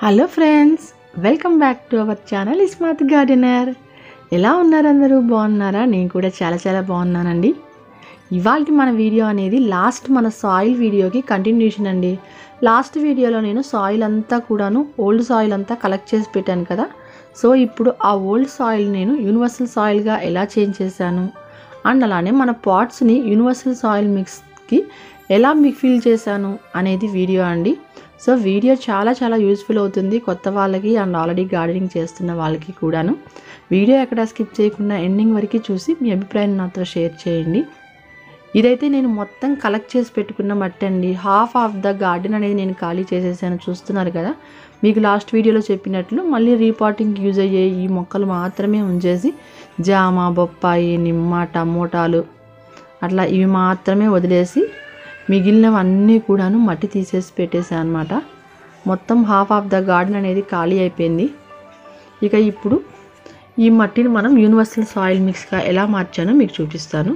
hello friends welcome back to our channel Ismat gardener ఎలా ఉన్నారు అందరూ బాగున్నారా నేను కూడా చాలా చాలా బాగున్నానండి ఇవాళ మన వీడియో అనేది లాస్ట్ మన సాయిల్ వీడియోకి కంటిన్యూషన్ అండి లాస్ట్ వీడియోలో నేను సాయిల్ అంతా కూడాను ఓల్డ్ సాయిల్ అంతా కలెక్ట్ చేసి పెట్టాను కదా సో ఇప్పుడు ఆ ఓల్డ్ సాయిల్ నేను యూనివర్సల్ సాయిల్గా ఎలా చేంజ్ చేశాను అండ్ అలానే మన పాట్స్ని యూనివర్సల్ సాయిల్ మిక్స్కి ఎలా మీకు ఫిల్ చేశాను అనేది వీడియో అండి సో వీడియో చాలా చాలా యూస్ఫుల్ అవుతుంది కొత్త వాళ్ళకి అండ్ ఆల్రెడీ గార్డెనింగ్ చేస్తున్న వాళ్ళకి కూడాను వీడియో ఎక్కడ స్కిప్ చేయకుండా ఎండింగ్ వరకు చూసి మీ అభిప్రాయం నాతో షేర్ చేయండి ఇదైతే నేను మొత్తం కలెక్ట్ చేసి పెట్టుకున్న మట్టి అండి హాఫ్ ఆఫ్ ద గార్డెన్ అనేది నేను ఖాళీ చేసేసాను చూస్తున్నారు కదా మీకు లాస్ట్ వీడియోలో చెప్పినట్లు మళ్ళీ రీపాటింగ్కి యూజ్ అయ్యే ఈ మొక్కలు మాత్రమే ఉంచేసి జామ బొప్పాయి నిమ్మ టమోటాలు అట్లా ఇవి మాత్రమే వదిలేసి మిగిలినవన్నీ కూడాను మట్టి తీసేసి పెట్టేసాను అనమాట మొత్తం హాఫ్ ఆఫ్ ద గార్డెన్ అనేది ఖాళీ అయిపోయింది ఇక ఇప్పుడు ఈ మట్టిని మనం యూనివర్సల్ సాయిల్ మిక్స్గా ఎలా మార్చానో మీకు చూపిస్తాను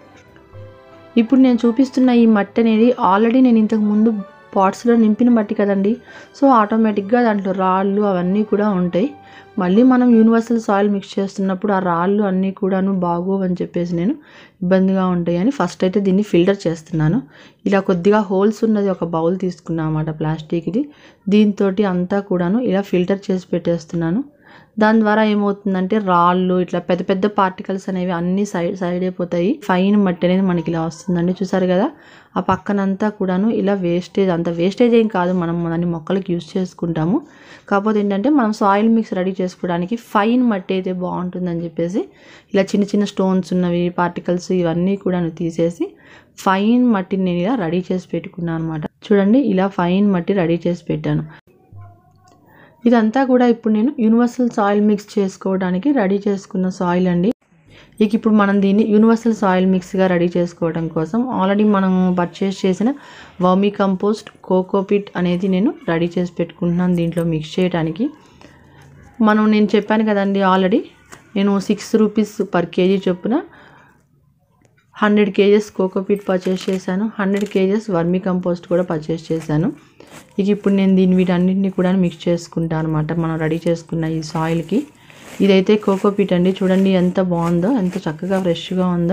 ఇప్పుడు నేను చూపిస్తున్న ఈ మట్టి అనేది ఆల్రెడీ నేను ఇంతకు ముందు పాట్స్లో నింపిన మట్టి కదండి సో ఆటోమేటిక్గా దాంట్లో రాళ్ళు అవన్నీ కూడా ఉంటాయి మళ్ళీ మనం యూనివర్సల్ సాయిల్ మిక్స్ చేస్తున్నప్పుడు ఆ రాళ్ళు అన్నీ కూడాను బాగోవు అని చెప్పేసి నేను ఇబ్బందిగా ఉంటాయి అని ఫస్ట్ అయితే దీన్ని ఫిల్టర్ చేస్తున్నాను ఇలా కొద్దిగా హోల్స్ ఉన్నది ఒక బౌల్ తీసుకున్నాను అన్నమాట ప్లాస్టిక్ది దీంతో అంతా కూడాను ఇలా ఫిల్టర్ చేసి పెట్టేస్తున్నాను దాని ద్వారా ఏమవుతుందంటే రాళ్ళు ఇట్లా పెద్ద పెద్ద పార్టికల్స్ అనేవి అన్ని సైడ్ సైడ్ అయిపోతాయి ఫైన్ మట్టి అనేది మనకి ఇలా వస్తుందండి చూసారు కదా ఆ పక్కనంతా కూడాను ఇలా వేస్టేజ్ అంత వేస్టేజ్ ఏం కాదు మనం దాన్ని మొక్కలకి యూస్ చేసుకుంటాము కాకపోతే ఏంటంటే మనం సాయిల్ మిక్స్ రెడీ చేసుకోవడానికి ఫైన్ మట్టి అయితే బాగుంటుందని చెప్పేసి ఇలా చిన్న చిన్న స్టోన్స్ ఉన్నవి పార్టికల్స్ ఇవన్నీ కూడా తీసేసి ఫైన్ మట్టిని నేను ఇలా రెడీ చేసి పెట్టుకున్నాను అనమాట చూడండి ఇలా ఫైన్ మట్టి రెడీ చేసి పెట్టాను ఇదంతా కూడా ఇప్పుడు నేను యూనివర్సల్ సాయిల్ మిక్స్ చేసుకోవడానికి రెడీ చేసుకున్న సాయిల్ అండి ఇక ఇప్పుడు మనం దీన్ని యూనివర్సల్ సాయిల్ మిక్స్గా రెడీ చేసుకోవడం కోసం ఆల్రెడీ మనం పర్చేస్ చేసిన వర్మీ కంపోస్ట్ కోకోపిట్ అనేది నేను రెడీ చేసి పెట్టుకుంటున్నాను దీంట్లో మిక్స్ చేయడానికి మనం నేను చెప్పాను కదండి ఆల్రెడీ నేను సిక్స్ రూపీస్ పర్ కేజీ చొప్పున హండ్రెడ్ కేజెస్ కోకోపీట్ పర్చేస్ చేశాను హండ్రెడ్ కేజెస్ వర్మీ కంపోస్ట్ కూడా పర్చేస్ చేశాను ఇక ఇప్పుడు నేను దీని వీటన్నింటినీ కూడా మిక్స్ చేసుకుంటాను అనమాట మనం రెడీ చేసుకున్న ఈ సాయిల్కి ఇదైతే కోకోపీట్ అండి చూడండి ఎంత బాగుందో ఎంత చక్కగా ఫ్రెష్గా ఉందో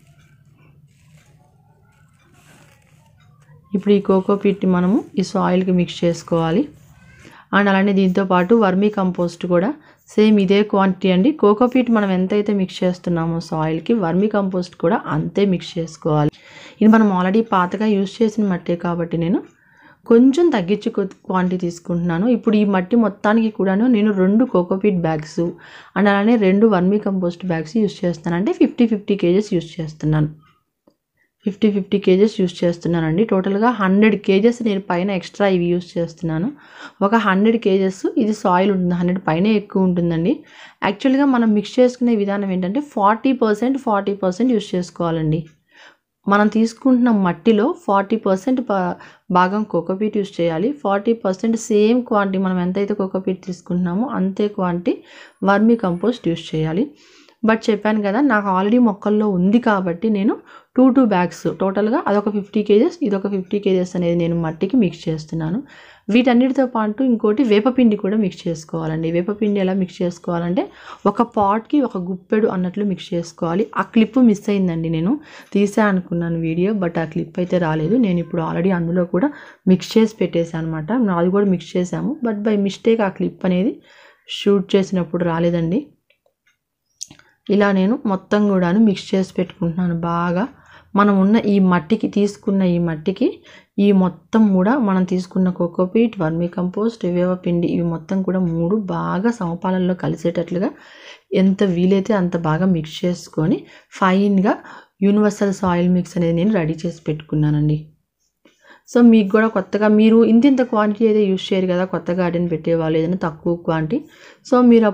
ఇప్పుడు ఈ కోకోపీట్ని మనము ఈ సాయిల్కి మిక్స్ చేసుకోవాలి అండ్ అలానే దీంతో పాటు వర్మీ కంపోస్ట్ కూడా సేమ్ ఇదే క్వాంటిటీ అండి కోకోపీట్ మనం ఎంతైతే మిక్స్ చేస్తున్నామో సాయిల్కి వర్మీ కంపోస్ట్ కూడా అంతే మిక్స్ చేసుకోవాలి ఇది మనం ఆల్రెడీ పాతగా యూజ్ చేసిన మట్టే కాబట్టి నేను కొంచెం తగ్గించి క్వాంటిటీ తీసుకుంటున్నాను ఇప్పుడు ఈ మట్టి మొత్తానికి కూడాను నేను రెండు కోకోపీట్ బ్యాగ్స్ అండ్ అలానే రెండు వర్మీ కంపోస్ట్ బ్యాగ్స్ యూస్ చేస్తాను అంటే ఫిఫ్టీ ఫిఫ్టీ కేజెస్ యూస్ చేస్తున్నాను ఫిఫ్టీ ఫిఫ్టీ కేజెస్ యూస్ చేస్తున్నానండి టోటల్గా హండ్రెడ్ కేజెస్ నేను పైన ఎక్స్ట్రా ఇవి యూస్ చేస్తున్నాను ఒక హండ్రెడ్ కేజెస్ ఇది సాయిల్ ఉంటుంది హండ్రెడ్ పైన ఎక్కువ ఉంటుందండి యాక్చువల్గా మనం మిక్స్ చేసుకునే విధానం ఏంటంటే forty percent forty percent use చేసుకోవాలండి మనం తీసుకుంటున్న మట్టిలో ఫార్టీ పర్సెంట్ భాగం కోకోపీట్ యూస్ చేయాలి ఫార్టీ పర్సెంట్ సేమ్ క్వాంటిటీ మనం ఎంతైతే కోకోపీట్ తీసుకుంటున్నామో అంతే క్వాంటిటీ వర్మీ కంపోస్ట్ యూస్ చేయాలి బట్ చెప్పాను కదా నాకు ఆల్రెడీ మొక్కల్లో ఉంది కాబట్టి నేను టూ టూ బ్యాగ్స్ టోటల్గా అదొక ఫిఫ్టీ కేజెస్ ఇదొక ఫిఫ్టీ కేజెస్ అనేది నేను మట్టికి మిక్స్ చేస్తున్నాను వీటన్నిటితో పాటు ఇంకోటి వేపపిండి కూడా మిక్స్ చేసుకోవాలండి వేపపిండి ఎలా మిక్స్ చేసుకోవాలంటే ఒక పాట్కి ఒక గుప్పెడు అన్నట్లు మిక్స్ చేసుకోవాలి ఆ క్లిప్ మిస్ అయిందండి నేను తీసా అనుకున్నాను వీడియో బట్ ఆ క్లిప్ అయితే రాలేదు నేను ఇప్పుడు ఆల్రెడీ అందులో కూడా మిక్స్ చేసి పెట్టేశాను అనమాట నాది కూడా మిక్స్ చేసాము బట్ బై మిస్టేక్ ఆ క్లిప్ అనేది షూట్ చేసినప్పుడు రాలేదండి ఇలా నేను మొత్తం కూడాను మిక్స్ చేసి పెట్టుకుంటున్నాను బాగా మనం ఉన్న ఈ మట్టికి తీసుకున్న ఈ మట్టికి ఈ మొత్తం కూడా మనం తీసుకున్న కోకోపీట్ వర్మీ కంపోస్ట్ పిండి ఇవి మొత్తం కూడా మూడు బాగా సమపాలల్లో కలిసేటట్లుగా ఎంత వీలైతే అంత బాగా మిక్స్ చేసుకొని ఫైన్గా యూనివర్సల్ సాయిల్ మిక్స్ అనేది నేను రెడీ చేసి పెట్టుకున్నానండి సో మీకు కూడా కొత్తగా మీరు ఇంత ఇంత క్వాంటిటీ అయితే యూస్ చేయరు కదా కొత్త గార్డెన్ పెట్టేవాళ్ళు ఏదైనా తక్కువ క్వాంటిటీ సో మీరు అప్పుడు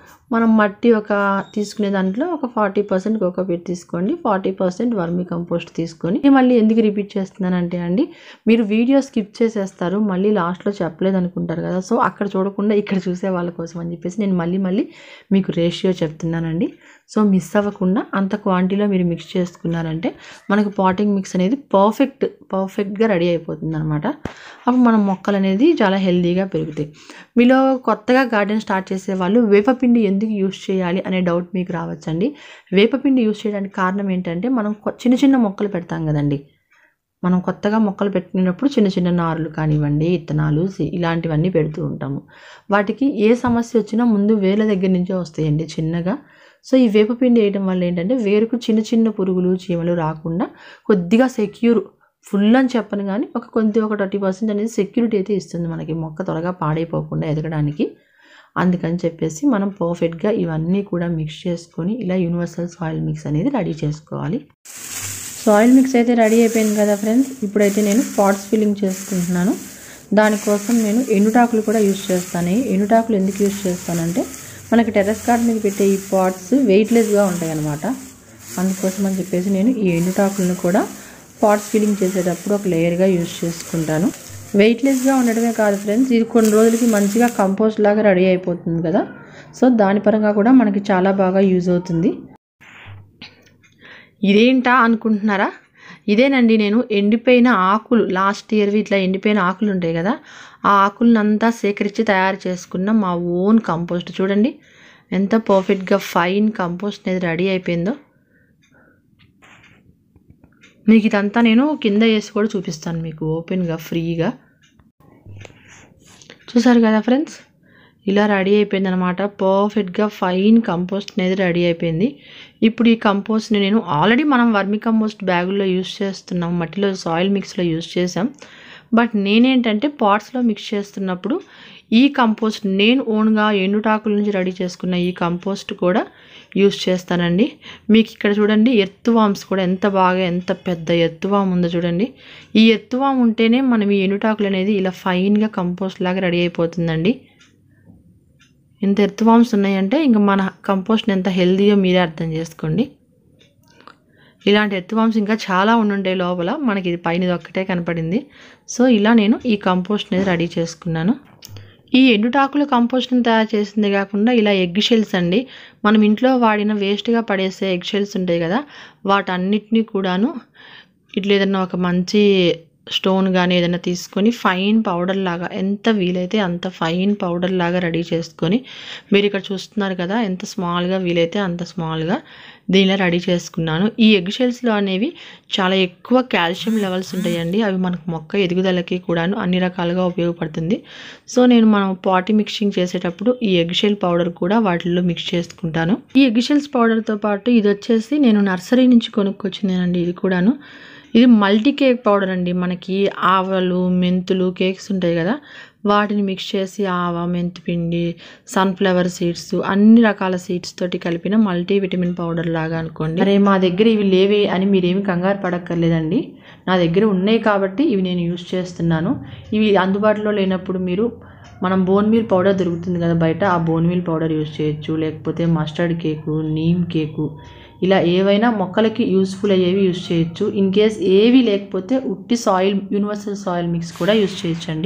మనం మట్టి ఒక తీసుకునే దాంట్లో ఒక ఫార్టీ పర్సెంట్ కోకోపీట్ తీసుకోండి ఫార్టీ పర్సెంట్ వర్మి కంపోస్ట్ తీసుకొని ఇది మళ్ళీ ఎందుకు రిపీట్ చేస్తున్నానంటే అండి మీరు వీడియో స్కిప్ చేసేస్తారు మళ్ళీ లాస్ట్లో చెప్పలేదు అనుకుంటారు కదా సో అక్కడ చూడకుండా ఇక్కడ చూసే వాళ్ళ కోసం అని చెప్పేసి నేను మళ్ళీ మళ్ళీ మీకు రేషియో చెప్తున్నానండి సో మిస్ అవ్వకుండా అంత క్వాంటిటీలో మీరు మిక్స్ చేసుకున్నారంటే మనకు పాటింగ్ మిక్స్ అనేది పర్ఫెక్ట్ పర్ఫెక్ట్గా రెడీ అయిపోతుంది అనమాట అప్పుడు మన మొక్కలు అనేది చాలా హెల్తీగా పెరుగుతాయి మీలో కొత్తగా గార్డెన్ స్టార్ట్ చేసే వాళ్ళు వేపపిండి ఎందుకు యూస్ చేయాలి అనే డౌట్ మీకు రావచ్చండి వేపపిండి యూస్ చేయడానికి కారణం ఏంటంటే మనం కొ- చిన్న చిన్న మొక్కలు పెడతాం కదండి మనం కొత్తగా మొక్కలు పెట్టినప్పుడు చిన్న చిన్న నారులు కానివ్వండి ఇత్తనాలు సి- ఇలాంటివన్నీ పెడుతూ ఉంటాము వాటికి ఏ సమస్య వచ్చినా ముందు వేల దగ్గర నుంచే వస్తాయండి చిన్నగా సో ఈ వేపపిండి వేయడం వల్ల ఏంటంటే వేరుకు చిన్న చిన్న పురుగులు చీమలు రాకుండా కొద్దిగా సెక్యూర్ ఫుల్ అని చెప్పను కానీ ఒక కొంత ఒక థర్టీ పర్సెంట్ అనేది సెక్యూరిటీ అయితే ఇస్తుంది మనకి మొక్క త్వరగా పాడైపోకుండా ఎదగడానికి అందుకని చెప్పేసి మనం పర్ఫెక్ట్గా ఇవన్నీ కూడా మిక్స్ చేసుకొని ఇలా యూనివర్సల్ సాయిల్ మిక్స్ అనేది రెడీ చేసుకోవాలి సాయిల్ మిక్స్ అయితే రెడీ అయిపోయింది కదా ఫ్రెండ్స్ ఇప్పుడైతే నేను పాట్స్ ఫిల్లింగ్ చేసుకుంటున్నాను దానికోసం నేను ఎండుటాకులు కూడా యూజ్ చేస్తాను ఈ ఎండుటాకులు ఎందుకు యూజ్ చేస్తానంటే మనకి టెర్రస్ గార్డెన్ మీద పెట్టే ఈ పాట్స్ వెయిట్లెస్గా ఉంటాయి అన్నమాట అందుకోసం అని చెప్పేసి నేను ఈ ఎండుటాకులను కూడా పాట్స్ ఫిల్లింగ్ చేసేటప్పుడు ఒక లేయర్గా యూజ్ చేసుకుంటాను వెయిట్లెస్గా ఉండడమే కాదు ఫ్రెండ్స్ ఇది కొన్ని రోజులకి మంచిగా కంపోస్ట్ లాగా రెడీ అయిపోతుంది కదా సో దాని పరంగా కూడా మనకి చాలా బాగా యూజ్ అవుతుంది ఇదేంటా అనుకుంటున్నారా ఇదేనండి నేను ఎండిపోయిన ఆకులు లాస్ట్ ఇయర్వి ఇట్లా ఎండిపోయిన ఆకులు ఉంటాయి కదా ఆ ఆకులనంతా సేకరించి తయారు చేసుకున్న మా ఓన్ కంపోస్ట్ చూడండి ఎంత పర్ఫెక్ట్గా ఫైన్ కంపోస్ట్ అనేది రెడీ అయిపోయిందో మీకు ఇదంతా నేను కింద వేసి కూడా చూపిస్తాను మీకు ఓపెన్గా ఫ్రీగా చూసారు కదా ఫ్రెండ్స్ ఇలా రెడీ అయిపోయింది అనమాట పర్ఫెక్ట్గా ఫైన్ కంపోస్ట్ అనేది రెడీ అయిపోయింది ఇప్పుడు ఈ కంపోస్ట్ని నేను ఆల్రెడీ మనం వర్మి కంపోస్ట్ బ్యాగుల్లో యూస్ చేస్తున్నాం మట్టిలో సాయిల్ మిక్స్లో యూస్ చేసాం బట్ నేనేంటంటే పాట్స్లో మిక్స్ చేస్తున్నప్పుడు ఈ కంపోస్ట్ నేను ఓన్గా ఎండుటాకుల నుంచి రెడీ చేసుకున్న ఈ కంపోస్ట్ కూడా యూస్ చేస్తానండి మీకు ఇక్కడ చూడండి ఎర్త్ వామ్స్ కూడా ఎంత బాగా ఎంత పెద్ద ఎర్త్ వామ్ ఉందో చూడండి ఈ ఎర్త్ వామ్ ఉంటేనే మనం ఈ ఎండుటాకులు అనేది ఇలా ఫైన్గా కంపోస్ట్ లాగా రెడీ అయిపోతుందండి ఎంత ఎర్త్ వామ్స్ ఉన్నాయంటే ఇంకా మన కంపోస్ట్ని ఎంత హెల్తీయో మీరే అర్థం చేసుకోండి ఇలాంటి ఎర్త్ వామ్స్ ఇంకా చాలా ఉండుంటాయి లోపల మనకి ఇది పైన ఇది ఒక్కటే కనపడింది సో ఇలా నేను ఈ కంపోస్ట్ అనేది రెడీ చేసుకున్నాను ఈ ఎండుటాకుల కంపోస్ట్ని తయారు చేసింది కాకుండా ఇలా ఎగ్ షెల్స్ అండి మనం ఇంట్లో వాడిన వేస్ట్గా పడేసే ఎగ్ షెల్స్ ఉంటాయి కదా వాటన్నిటినీ కూడాను ఇట్లా ఏదన్నా ఒక మంచి స్టోన్ కానీ ఏదైనా తీసుకొని ఫైన్ పౌడర్ లాగా ఎంత వీలైతే అంత ఫైన్ పౌడర్ లాగా రెడీ చేసుకొని మీరు ఇక్కడ చూస్తున్నారు కదా ఎంత స్మాల్గా వీలైతే అంత స్మాల్గా దీనిలో రెడీ చేసుకున్నాను ఈ ఎగ్ షెల్స్లో అనేవి చాలా ఎక్కువ కాల్షియం లెవెల్స్ ఉంటాయండి అవి మనకు మొక్క ఎదుగుదలకి కూడాను అన్ని రకాలుగా ఉపయోగపడుతుంది సో నేను మనం పాటి మిక్సింగ్ చేసేటప్పుడు ఈ ఎగ్ షెల్ పౌడర్ కూడా వాటిల్లో మిక్స్ చేసుకుంటాను ఈ ఎగ్ షెల్స్ పౌడర్తో పాటు ఇది వచ్చేసి నేను నర్సరీ నుంచి కొనుక్కొచ్చిందేనండి ఇది కూడాను ఇది మల్టీ కేక్ పౌడర్ అండి మనకి ఆవలు మెంతులు కేక్స్ ఉంటాయి కదా వాటిని మిక్స్ చేసి ఆవ మెంతిపిండి సన్ఫ్లవర్ సీడ్స్ అన్ని రకాల సీడ్స్ తోటి కలిపిన మల్టీ విటమిన్ పౌడర్ లాగా అనుకోండి అరే మా దగ్గర ఇవి లేవే అని మీరేమి కంగారు పడక్కర్లేదండి నా దగ్గర ఉన్నాయి కాబట్టి ఇవి నేను యూస్ చేస్తున్నాను ఇవి అందుబాటులో లేనప్పుడు మీరు మనం బోన్ మీల్ పౌడర్ దొరుకుతుంది కదా బయట ఆ బోన్ మీల్ పౌడర్ యూస్ చేయొచ్చు లేకపోతే మస్టర్డ్ కేకు నీమ్ కేకు ఇలా ఏవైనా మొక్కలకి యూస్ఫుల్ అయ్యేవి యూస్ చేయొచ్చు ఇన్ కేస్ ఏవి లేకపోతే ఉట్టి సాయిల్ యూనివర్సల్ సాయిల్ మిక్స్ కూడా యూస్ చేయొచ్చండి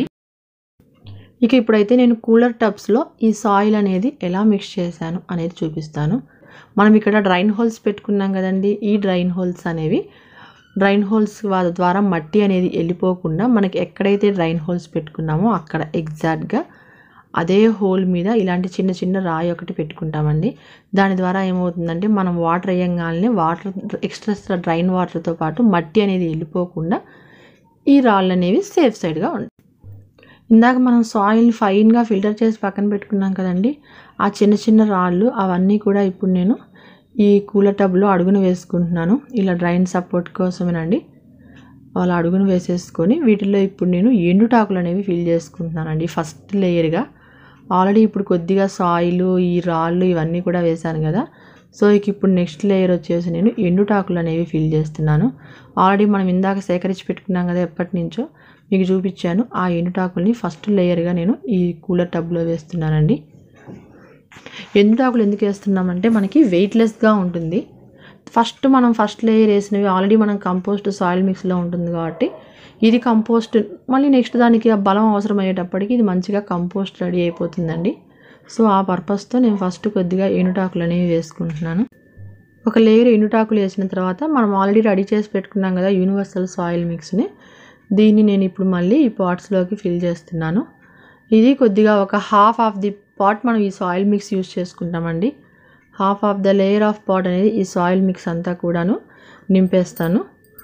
ఇక ఇప్పుడైతే నేను కూలర్ టబ్స్లో ఈ సాయిల్ అనేది ఎలా మిక్స్ చేశాను అనేది చూపిస్తాను మనం ఇక్కడ డ్రైన్ హోల్స్ పెట్టుకున్నాం కదండి ఈ డ్రైన్ హోల్స్ అనేవి డ్రైన్ హోల్స్ వా- ద్వారా మట్టి అనేది వెళ్ళిపోకుండా మనకి ఎక్కడైతే డ్రైన్ హోల్స్ పెట్టుకున్నామో అక్కడ ఎగ్జాక్ట్గా అదే హోల్ మీద ఇలాంటి చిన్న చిన్న రాయి ఒకటి పెట్టుకుంటామండి దాని ద్వారా ఏమవుతుందంటే మనం వాటర్ వేయంగానే వాటర్ ఎక్స్ట్రా డ్రైన్ వాటర్తో పాటు మట్టి అనేది వెళ్ళిపోకుండా ఈ రాళ్ళు అనేవి సేఫ్ సైడ్గా ఉంటాయి ఇందాక మనం సాయిల్ ఫైన్గా ఫిల్టర్ చేసి పక్కన పెట్టుకున్నాం కదండి ఆ చిన్న చిన్న రాళ్ళు అవన్నీ కూడా ఇప్పుడు నేను ఈ కూలర్ టబ్లో అడుగున వేసుకుంటున్నాను ఇలా డ్రైన్ సపోర్ట్ కోసమేనండి వాళ్ళ అడుగును వేసేసుకొని వీటిల్లో ఇప్పుడు నేను ఎండుటాకులు అనేవి ఫిల్ చేసుకుంటున్నానండి ఫస్ట్ లేయర్గా ఆల్రెడీ ఇప్పుడు కొద్దిగా సాయిల్ ఈ రాళ్ళు ఇవన్నీ కూడా వేశాను కదా సో ఇక ఇప్పుడు నెక్స్ట్ లేయర్ వచ్చేసి నేను ఎండుటాకులు అనేవి ఫిల్ చేస్తున్నాను ఆల్రెడీ మనం ఇందాక సేకరించి పెట్టుకున్నాం కదా ఎప్పటి నుంచో మీకు చూపించాను ఆ ఎండుటాకుల్ని ఫస్ట్ లేయర్గా నేను ఈ కూలర్ టబ్లో వేస్తున్నానండి ఎండుటాకులు ఎందుకు వేస్తున్నామంటే మనకి వెయిట్లెస్గా ఉంటుంది ఫస్ట్ మనం ఫస్ట్ లేయర్ వేసినవి ఆల్రెడీ మనం కంపోస్ట్ సాయిల్ మిక్స్లో ఉంటుంది కాబట్టి ఇది కంపోస్ట్ మళ్ళీ నెక్స్ట్ దానికి ఆ బలం అవసరం అయ్యేటప్పటికి ఇది మంచిగా కంపోస్ట్ రెడీ అయిపోతుందండి సో ఆ పర్పస్తో నేను ఫస్ట్ కొద్దిగా ఏనుటాకులు అనేవి వేసుకుంటున్నాను ఒక లేయర్ ఎండుటాకులు వేసిన తర్వాత మనం ఆల్రెడీ రెడీ చేసి పెట్టుకున్నాం కదా యూనివర్సల్ సాయిల్ మిక్స్ని దీన్ని నేను ఇప్పుడు మళ్ళీ ఈ పాట్స్లోకి ఫిల్ చేస్తున్నాను ఇది కొద్దిగా ఒక హాఫ్ ఆఫ్ ది పాట్ మనం ఈ సాయిల్ మిక్స్ యూస్ చేసుకుంటామండి half of the layer of pot అనేది ఈ సాయిల్ మిక్స్ అంతా కూడాను నింపేస్తాను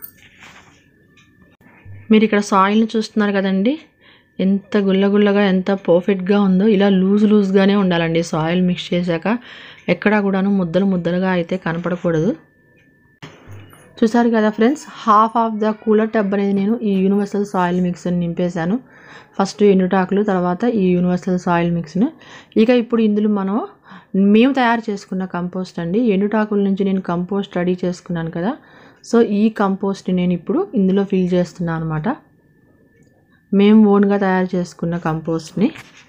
మీరు ఇక్కడ సాయిల్ని చూస్తున్నారు కదండి ఎంత గుల్లగుల్లగా ఎంత పర్ఫెక్ట్గా ఉందో ఇలా లూజ్ లూజ్గానే ఉండాలండి సాయిల్ మిక్స్ చేశాక ఎక్కడా కూడాను ముద్దలు ముద్దలుగా అయితే కనపడకూడదు చూసారు కదా friends half of the cooler tub అనేది నేను ఈ యూనివర్సల్ సాయిల్ మిక్స్ని నింపేశాను ఫస్ట్ ఎండుటాకులు తర్వాత ఈ యూనివర్సల్ సాయిల్ మిక్స్ని ఇక ఇప్పుడు ఇందులో మనం మేము తయారు చేసుకున్న కంపోస్ట్ అండి ఎండుటాకుల నుంచి నేను కంపోస్ట్ రెడీ చేసుకున్నాను కదా సో ఈ కంపోస్ట్ని నేను ఇప్పుడు ఇందులో ఫిల్ చేస్తున్నాను అనమాట మేము ఓన్గా తయారు చేసుకున్న కంపోస్ట్ని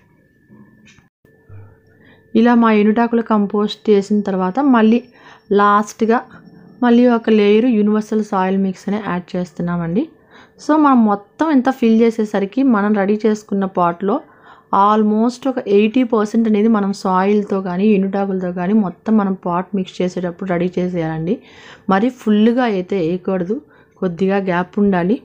ఇలా మా ఎండుటాకుల కంపోస్ట్ చేసిన తర్వాత మళ్ళీ లాస్ట్గా మళ్ళీ ఒక లేయర్ యూనివర్సల్ సాయిల్ మిక్స్ అని యాడ్ చేస్తున్నామండి సో మనం మొత్తం ఎంత ఫిల్ చేసేసరికి మనం రెడీ చేసుకున్న పాట్లో ఆల్మోస్ట్ ఒక ఎయిటీ పర్సెంట్ అనేది మనం సాయిల్తో కానీ ఎండుటాకులతో కానీ మొత్తం మనం పాట్ మిక్స్ చేసేటప్పుడు రెడీ చేసేయాలండి మరి ఫుల్గా అయితే వేయకూడదు కొద్దిగా గ్యాప్ ఉండాలి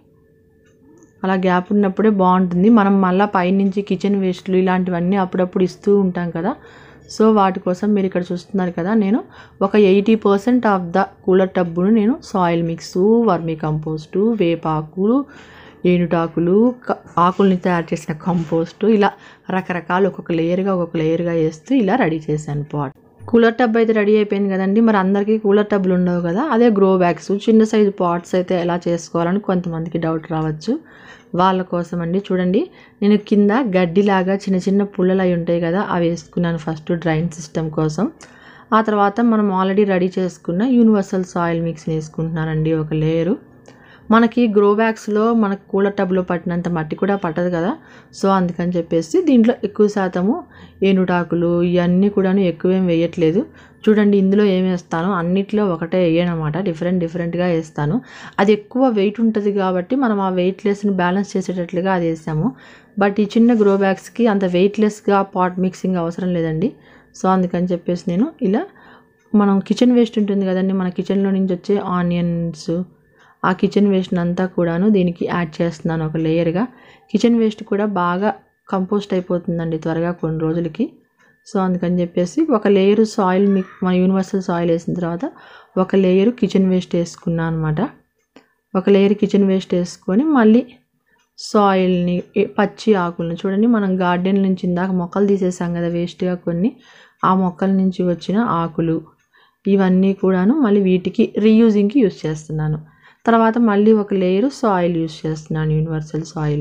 అలా గ్యాప్ ఉన్నప్పుడే బాగుంటుంది మనం మళ్ళీ పైనుంచి కిచెన్ వేస్ట్లు ఇలాంటివన్నీ అప్పుడప్పుడు ఇస్తూ ఉంటాం కదా సో వాటి కోసం మీరు ఇక్కడ చూస్తున్నారు కదా నేను ఒక eighty percent of the cooler టబ్బును నేను సాయిల్ మిక్స్ వర్మీ కంపోస్టు వేపాకులు ఏనుటాకులు క- ఆకుల్ని తయారు చేసిన కంపోస్టు ఇలా రకరకాలు ఒక్కొక్క లేయర్గా ఒక్కొక్క లేయర్గా వేస్తూ ఇలా రెడీ చేశాను పాట్ కూలర్ టబ్ అయితే రెడీ అయిపోయింది కదండి మరి అందరికీ కూలర్ టబ్లు ఉండవు కదా అదే గ్రో బ్యాగ్స్ చిన్న సైజు పాట్స్ అయితే ఎలా చేసుకోవాలని కొంతమందికి డౌట్ రావచ్చు వాళ్ళ కోసం అండి చూడండి నేను కింద గడ్డిలాగా చిన్న చిన్న పుల్లలు అయి ఉంటాయి కదా అవి వేసుకున్నాను ఫస్ట్ డ్రైన్ సిస్టమ్ కోసం ఆ తర్వాత మనం ఆల్రెడీ రెడీ చేసుకున్న యూనివర్సల్ సాయిల్ మిక్స్ వేసుకుంటున్నానండి ఒక లేయరు మనకి గ్రో బ్యాగ్స్లో మనకు కూలర్ టబ్లో పట్టినంత మట్టి కూడా పట్టదు కదా సో అందుకని చెప్పేసి దీంట్లో ఎక్కువ శాతము ఏనుటాకులు ఇవన్నీ కూడాను ఎక్కువేం వేయట్లేదు చూడండి ఇందులో ఏం వేస్తాను అన్నిట్లో ఒకటే వేయనమాట డిఫరెంట్ డిఫరెంట్గా వేస్తాను అది ఎక్కువ వెయిట్ ఉంటుంది కాబట్టి మనం ఆ వెయిట్లెస్ని బ్యాలెన్స్ చేసేటట్లుగా అది వేసాము బట్ ఈ చిన్న గ్రో బ్యాగ్స్కి అంత వెయిట్లెస్గా పాట్ మిక్సింగ్ అవసరం లేదండి సో అందుకని చెప్పేసి నేను ఇలా మనం కిచెన్ వేస్ట్ ఉంటుంది కదండి మన కిచెన్లో నుంచి వచ్చే ఆనియన్స్ ఆ కిచెన్ వేస్ట్ అంతా కూడాను దీనికి యాడ్ చేస్తున్నాను ఒక లేయర్గా కిచెన్ వేస్ట్ కూడా బాగా కంపోస్ట్ అయిపోతుందండి త్వరగా కొన్ని రోజులకి సో అందుకని చెప్పేసి ఒక లేయర్ సాయిల్ మిక్ మన యూనివర్సల్ సాయిల్ వేసిన తర్వాత ఒక లేయర్ కిచెన్ వేస్ట్ వేసుకున్నాను అనమాట ఒక లేయర్ కిచెన్ వేస్ట్ వేసుకొని మళ్ళీ సాయిల్ని ఏ- పచ్చి ఆకులను చూడండి మనం గార్డెన్ నుంచి ఇందాక మొక్కలు తీసేసాం కదా వేస్ట్గా కొన్ని ఆ మొక్కల నుంచి వచ్చిన ఆకులు ఇవన్నీ కూడాను మళ్ళీ వీటికి రీయూజింగ్కి యూస్ చేస్తున్నాను తర్వాత మళ్ళీ ఒక లేయర్ సాయిల్ యూస్ చేస్తున్నాను యూనివర్సల్ సాయిల్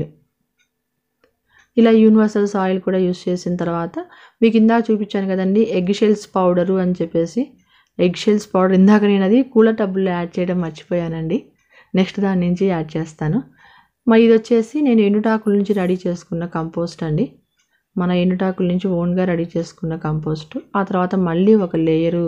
ఇలా యూనివర్సల్ సాయిల్ కూడా యూస్ చేసిన తర్వాత మీకు ఇందాక చూపించాను కదండి ఎగ్ షెల్స్ పౌడరు అని చెప్పేసి ఎగ్ షెల్స్ పౌడర్ ఇందాక నేను అది కూలర్ టబ్బుల్లో యాడ్ చేయడం మర్చిపోయానండి నెక్స్ట్ దాని నుంచి యాడ్ చేస్తాను మరి ఇది వచ్చేసి నేను ఎండుటాకుల నుంచి రెడీ చేసుకున్న కంపోస్ట్ అండి మన ఎండుటాకుల నుంచి ఓన్గా రెడీ చేసుకున్న కంపోస్ట్ ఆ తర్వాత మళ్ళీ ఒక లేయరు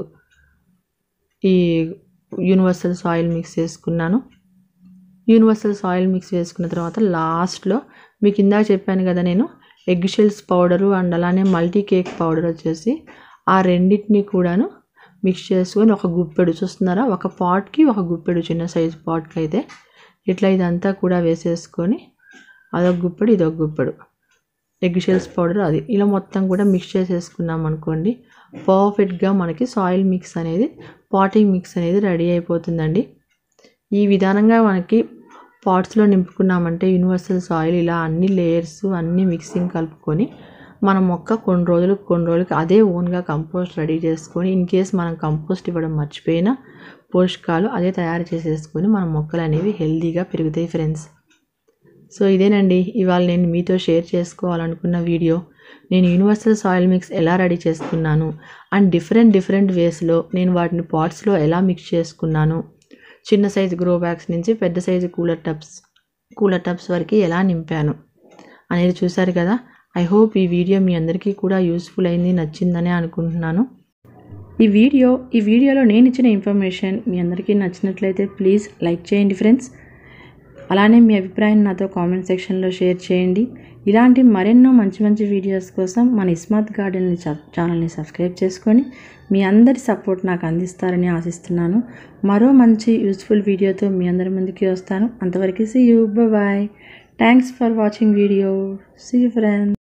ఈ యూనివర్సల్ సాయిల్ మిక్స్ చేసుకున్నాను యూనివర్సల్ సాయిల్ మిక్స్ వేసుకున్న తర్వాత లాస్ట్లో మీకు ఇందాక చెప్పాను కదా నేను ఎగ్ షెల్స్ పౌడరు అండ్ అలానే మల్టీ కేక్ పౌడర్ వచ్చేసి ఆ రెండింటిని కూడాను మిక్స్ చేసుకొని ఒక గుప్పెడు చూస్తున్నారా ఒక పాట్కి ఒక గుప్పెడు చిన్న సైజు పాట్కి అయితే ఇట్లా ఇదంతా కూడా వేసేసుకొని అదొక గుప్పెడు ఇదొక గుప్పెడు ఎగ్ షెల్స్ పౌడర్ అది ఇలా మొత్తం కూడా మిక్స్ చేసేసుకున్నాం అనుకోండి పర్ఫెక్ట్గా మనకి సాయిల్ మిక్స్ అనేది పాటింగ్ మిక్స్ అనేది రెడీ అయిపోతుందండి ఈ విధానంగా మనకి పాట్స్లో నింపుకున్నామంటే యూనివర్సల్ సాయిల్ ఇలా అన్ని లేయర్స్ అన్ని మిక్సింగ్ కలుపుకొని మన మొక్క కొన్ని రోజులు కొన్ని రోజులకి అదే ఓన్గా కంపోస్ట్ రెడీ చేసుకొని ఇన్ కేస్ మనం కంపోస్ట్ ఇవ్వడం మర్చిపోయినా పోషకాలు అదే తయారు చేసేసుకొని మన మొక్కలు అనేవి హెల్తీగా పెరుగుతాయి ఫ్రెండ్స్ సో ఇదేనండి ఇవాళ నేను మీతో షేర్ చేసుకోవాలనుకున్న వీడియో నేను యూనివర్సల్ సాయిల్ మిక్స్ ఎలా రెడీ చేసుకున్నాను అండ్ డిఫరెంట్ డిఫరెంట్ వేస్లో నేను వాటిని పాట్స్లో ఎలా మిక్స్ చేసుకున్నాను చిన్న సైజు గ్రో బ్యాగ్స్ నుంచి పెద్ద size cooler tubs cooler tubs వరకు ఎలా నింపాను అనేది చూసారు కదా ఐ హోప్ ఈ వీడియో మీ అందరికీ కూడా యూస్ఫుల్ అయింది నచ్చిందని అనుకుంటున్నాను ఈ వీడియో ఈ వీడియోలో నేను ఇచ్చిన ఇన్ఫర్మేషన్ మీ అందరికీ నచ్చినట్లయితే ప్లీజ్ లైక్ చేయండి ఫ్రెండ్స్ అలానే మీ అభిప్రాయం నాతో కామెంట్ సెక్షన్లో షేర్ చేయండి ఇలాంటి మరెన్నో మంచి మంచి వీడియోస్ కోసం మన ఇస్మాత్ గార్డెన్ ఛానల్ని సబ్స్క్రైబ్ చేసుకొని మీ అందరి సపోర్ట్ నాకు అందిస్తారని ఆశిస్తున్నాను మరో మంచి యూస్ఫుల్ వీడియోతో మీ అందరి ముందుకి వస్తాను అంతవరకు see you bye thanks for watching video see you friends